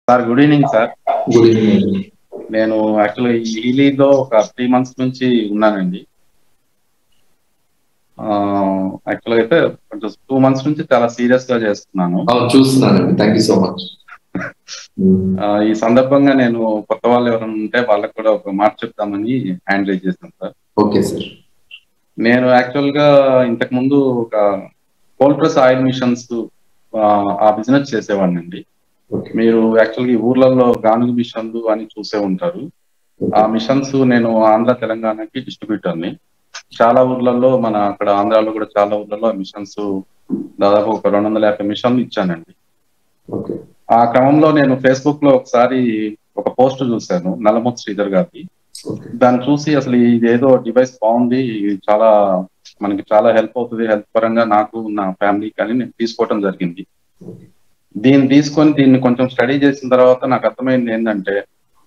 sir good evening sir good evening నేను actually ఈలీలో ఒక త్రీ మంత్స్ నుంచి ఉన్నానండి యాక్చువల్గా అయితే కొంచెం టూ మంత్స్ నుంచి చాలా సీరియస్ గా చేస్తున్నాను అవును చూస్తున్నానండి థ్యాంక్ యూ సో మచ్ ఆ, ఈ సందర్భంగా నేను కొత్త వాళ్ళు ఎవరైనా ఉంటే వాళ్ళకి కూడా ఒక మాట చెప్తామని హ్యాండ్ రైజ్ చేశాను సార్ ఓకే సార్ నేను యాక్చువల్ గా ఇంతకు ముందు ఒక కోల్డ్ ప్రెస్ ఆయిల్ మిషన్స్ ఆ బిజినెస్ చేసేవాడిని అండి ఓకే మీరు యాక్చువల్గా ఈ ఊర్లలో గానుగు మిషన్లు అని చూసే ఉంటారు ఆ మిషన్స్ నేను ఆంధ్ర తెలంగాణకి డిస్ట్రిబ్యూటర్ని చాలా ఊర్లలో మన అక్కడ ఆంధ్రాలో కూడా చాలా ఊర్లలో ఆ మిషన్స్ దాదాపు ఒక రెండు వందల యాభై మిషన్లు ఇచ్చానండి ఓకే ఆ క్రమంలో నేను ఫేస్బుక్ లో ఒకసారి ఒక పోస్ట్ చూశాను నల్లమూత్ శ్రీధర్ గారిది ఓకే దాన్ని చూసి అసలు ఇది ఏదో డివైస్ బాగుంది ఇది చాలా మనకి చాలా హెల్ప్ అవుతుంది హెల్త్ పరంగా నాకు నా ఫ్యామిలీ కానీ నేను తీసుకోవటం జరిగింది దీన్ని తీసుకొని దీన్ని కొంచెం స్టడీ చేసిన తర్వాత నాకు అర్థమైంది ఏంటంటే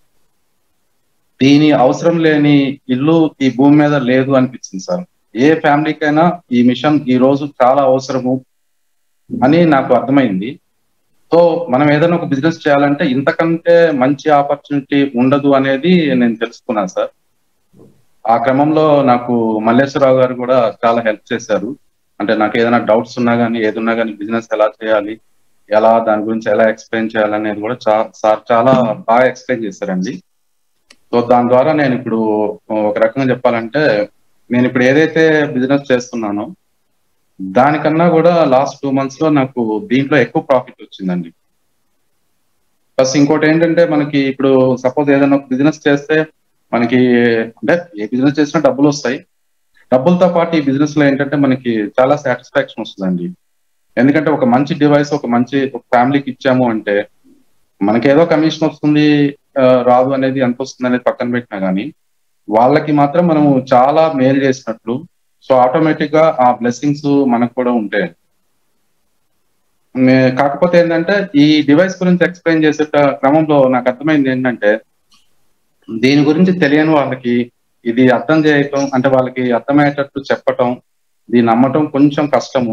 దీని అవసరం లేని ఇల్లు ఈ భూమి మీద లేదు అనిపించింది సార్ ఏ ఫ్యామిలీకైనా ఈ మిషన్ ఈ రోజు చాలా అవసరము అని నాకు అర్థమైంది సో మనం ఏదైనా ఒక బిజినెస్ చేయాలంటే ఇంతకంటే మంచి ఆపర్చునిటీ ఉండదు అనేది నేను తెలుసుకున్నాను సార్ ఆ క్రమంలో నాకు మల్లేశ్వరరావు గారు కూడా చాలా హెల్ప్ చేశారు అంటే నాకు ఏదైనా డౌట్స్ ఉన్నా కానీ ఏది ఉన్నా కానీ బిజినెస్ ఎలా చేయాలి ఎలా దాని గురించి ఎలా ఎక్స్ప్లెయిన్ చేయాలనేది కూడా చా- సార్ చాలా బాగా ఎక్స్ప్లెయిన్ చేశారండి సో దాని ద్వారా నేను ఇప్పుడు ఒక రకంగా చెప్పాలంటే నేను ఇప్పుడు ఏదైతే బిజినెస్ చేస్తున్నానో దానికన్నా కూడా లాస్ట్ టూ మంత్స్ లో నాకు దీంట్లో ఎక్కువ ప్రాఫిట్ వచ్చిందండి ప్లస్ ఇంకోటి ఏంటంటే మనకి ఇప్పుడు సపోజ్ ఏదైనా ఒక బిజినెస్ చేస్తే మనకి అంటే ఏ బిజినెస్ చేసినా డబ్బులు వస్తాయి డబ్బులతో పాటు ఈ బిజినెస్ లో ఏంటంటే మనకి చాలా సాటిస్ఫాక్షన్ వస్తుందండి ఎందుకంటే ఒక మంచి డివైస్ ఒక మంచి ఒక ఫ్యామిలీకి ఇచ్చాము అంటే మనకి ఏదో కమిషన్ వస్తుంది ఆ, రాదు అనేది ఎంత వస్తుంది అనేది పక్కన పెట్టినా కానీ వాళ్ళకి మాత్రం మనము చాలా మేలు చేసినట్లు సో ఆటోమేటిక్ గా ఆ బ్లెస్సింగ్స్ మనకు కూడా ఉంటాయి నే- కాకపోతే ఏంటంటే ఈ డివైస్ గురించి ఎక్స్ప్లెయిన్ చేసే ట- క్రమంలో నాకు అర్థమైంది ఏంటంటే దీని గురించి తెలియని వాళ్ళకి ఇది అర్థం చేయటం అంటే వాళ్ళకి అర్థమయ్యేటట్టు చెప్పటం దీన్ని నమ్మటం కొంచెం కష్టము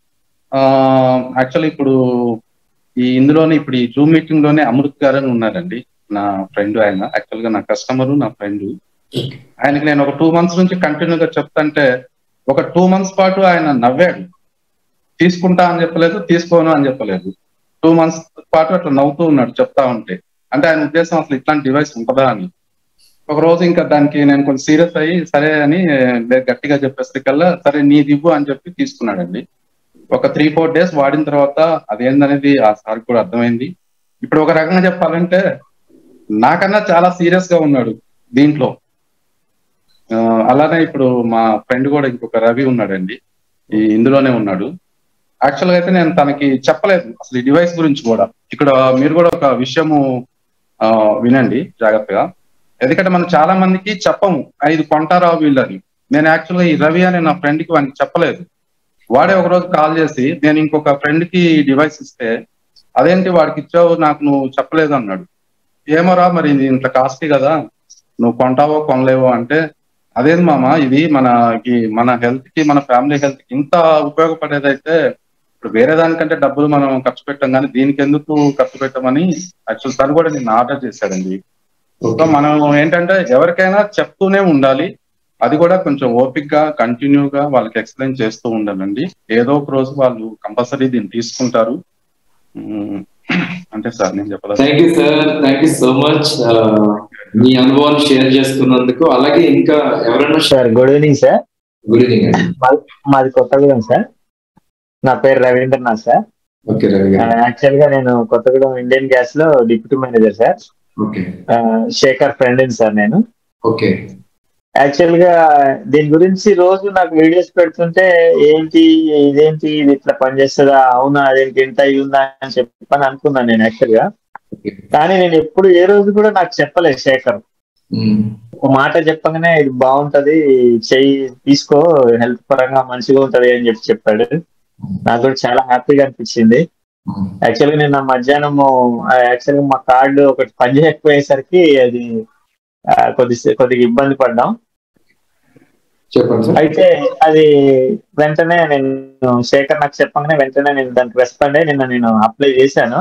యాక్చువల్లీ ఇప్పుడు ఈ ఇందులోనే ఇప్పుడు ఈ జూమ్ మీటింగ్ లోనే అమృత్ గారు అని ఉన్నారండి నా ఫ్రెండ్ ఆయన యాక్చువల్ గా నా కస్టమర్ నా ఫ్రెండ్ ఆయనకి నేను ఒక టూ మంత్స్ నుంచి కంటిన్యూగా చెప్తాంటే ఒక టూ మంత్స్ పాటు ఆయన నవ్వాడు తీసుకుంటా అని చెప్పలేదు తీసుకోను అని చెప్పలేదు టూ మంత్స్ పాటు అట్లా నవ్వుతూ ఉన్నాడు చెప్తా ఉంటే అంటే ఆయన ఉద్దేశం అసలు ఇట్లాంటి డివైస్ ఉంటుందా అని ఒక రోజు ఇంకా దానికి నేను కొంచెం సీరియస్ అయ్యి సరే అని లే- గట్టిగా చెప్పేసరికల్లా సరే నీది ఇవ్వు అని చెప్పి తీసుకున్నాడండి ఒక త్రీ ఫోర్ డేస్ వాడిన తర్వాత అదేందనేది ఆ సార్ కూడా అర్థమైంది ఇప్పుడు ఒక రకంగా చెప్పాలంటే నాకన్నా చాలా సీరియస్ గా ఉన్నాడు దీంట్లో ఆ, అలానే ఇప్పుడు మా ఫ్రెండ్ కూడా ఇంకొక రవి ఉన్నాడండి ఈ ఇందులోనే ఉన్నాడు యాక్చువల్ గా అయితే నేను తనకి చెప్పలేదు అసలు ఈ డివైస్ గురించి కూడా ఇక్కడ మీరు కూడా ఒక విషయము ఆ, వినండి జాగ్రత్తగా ఎందుకంటే మనం చాలా మందికి చెప్పము ఐదు కొంటారా వీళ్ళని నేను యాక్చువల్గా ఈ రవి అనే నా ఫ్రెండ్ కి వానికి చెప్పలేదు వాడే ఒక రోజు కాల్ చేసి నేను ఇంకొక ఫ్రెండ్ కి డివైస్ ఇస్తే అదేంటి వాడికి ఇచ్చావు నాకు నువ్వు చెప్పలేదు అన్నాడు ఏమోరా మరి ఇది ఇంత కాస్ట్లీ కదా నువ్వు కొంటావో కొనలేవో అంటే అదేంది మామ ఇది మనకి మన హెల్త్ కి మన ఫ్యామిలీ హెల్త్ కి ఇంత ఉపయోగపడేదైతే ఇప్పుడు వేరే దానికంటే డబ్బులు మనం ఖర్చు పెట్టాం కానీ దీనికి ఎందుకు ఖర్చు పెట్టమని యాక్చువల్ తను కూడా నేను ఆర్డర్ చేశాడండి సో మనం ఏంటంటే ఎవరికైనా చెప్తూనే ఉండాలి అది కూడా కొంచెం ఓపిక్ గా కంటిన్యూ గా వాళ్ళకి ఎక్స్ప్లెయిన్ చేస్తూ ఉండాలండి ఏదో ఒక రోజు వాళ్ళు కంపల్సరీ దీన్ని తీసుకుంటారు ఉమ్, అంటే సార్ నేను చెప్పలేదు thank you sir thank you so much మీ అనుభవాన్ని షేర్ చేసుకున్నందుకు అలాగే ఇంకా ఎవరైనా sir good evening sir good evening అండి మాది కొత్తగూడెం సార్ నా పేరు రవీంద్రనాథ్ సార్ ఓకే రవి గారు యాక్చువల్ గా నేను కొత్తగూడెం ఇండియన్ గ్యాస్ లో డిప్యూటీ మేనేజర్ సార్ ఓకే ఆ, శేఖర్ ఫ్రెండ్ సార్ నేను ఓకే యాక్చువల్ గా దీని గురించి రోజు నాకు వీడియోస్ పెడుతుంటే ఏంటి ఇదేంటి ఇది ఇట్లా పనిచేస్తుందా అవునా అదేంటి ఇంత అయి ఉందా అని చెప్పని అనుకున్నాను నేను యాక్చువల్ గా ఓకే కానీ నేను ఎప్పుడు ఏ రోజు కూడా నాకు చెప్పలేదు శేఖర్ ఉమ్, ఒక మాట చెప్పగానే ఇది బాగుంటది చెయ్యి తీసుకో హెల్త్ పరంగా మంచిగా ఉంటది అని చెప్పి చెప్పాడు నాకు కూడా చాలా హ్యాపీగా అనిపించింది ఉమ్, యాక్చువల్గా నేను నా మధ్యాహ్నం యాక్చువల్గా మా కార్డు ఒకటి పని చేయకపోయేసరికి అది ఆ, కొద్ది కొద్దిగా ఇబ్బంది పడ్డాం చెప్పండి సార్ అయితే అది వెంటనే నేను శేఖర్ నాకు చెప్పగానే వెంటనే నేను దానికి రెస్పాండ్ అయ్యి నిన్న నేను అప్లై చేశాను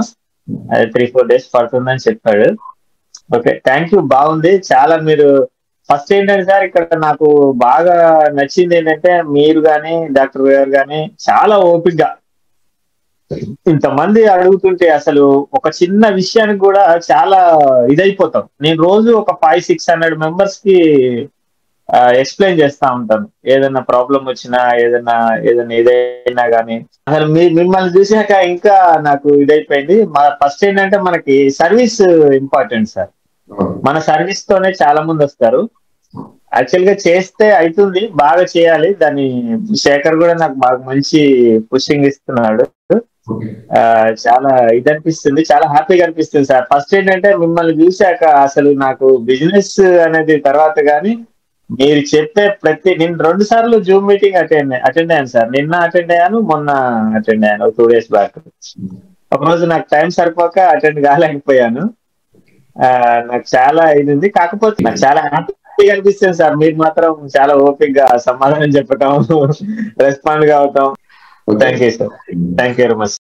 అదే త్రీ ఫోర్ డేస్ పడుతుందని చెప్పాడు ఓకే థ్యాంక్ యూ బాగుంది చాలా మీరు ఫస్ట్ ఏంటంటే సార్ ఇక్కడ నాకు బాగా నచ్చింది ఏంటంటే మీరు గాని డాక్టర్ గారు గాని చాలా ఓపిక్గా ఇంతమంది అడుగుతుంటే అసలు ఒక చిన్న విషయానికి కూడా చాలా ఇదైపోతాం నేను రోజు ఒక ఫైవ్ సిక్స్ హండ్రెడ్ మెంబర్స్ కి ఎక్స్ప్లెయిన్ చేస్తా ఉంటాను ఏదైనా ప్రాబ్లం వచ్చినా ఏదైనా ఏదైనా ఏదైనా కానీ అసలు మీ మిమ్మల్ని చూసాక ఇంకా నాకు ఇదైపోయింది మా ఫస్ట్ ఏంటంటే మనకి సర్వీస్ ఇంపార్టెంట్ సార్ మన సర్వీస్ తోనే చాలా మంది వస్తారు యాక్చువల్ గా చేస్తే అవుతుంది బాగా చేయాలి దాన్ని శేఖర్ కూడా నాకు బాగా మంచి పుషింగ్ ఇస్తున్నాడు ఆ, చాలా ఇది అనిపిస్తుంది చాలా హ్యాపీగా అనిపిస్తుంది సార్ ఫస్ట్ ఏంటంటే మిమ్మల్ని చూశాక అసలు నాకు బిజినెస్ అనేది తర్వాత కానీ మీరు చెప్పే ప్రతి నేను రెండు సార్లు జూమ్ మీటింగ్ అటెండ్ అటెండ్ అయ్యాను సార్ నిన్న అటెండ్ అయ్యాను మొన్న అటెండ్ అయ్యాను టూ డేస్ బ్యాక్ ఒక రోజు నాకు టైం సరిపోక అటెండ్ కాలేకపోయాను ఆ, నాకు చాలా ఇది ఉంది కాకపోతే నాకు చాలా హ్యాపీగా అనిపిస్తుంది సార్ మీరు మాత్రం చాలా ఓపిక్ గా సమాధానం చెప్పటం రెస్పాండ్ కావటం thank you sir thank you very much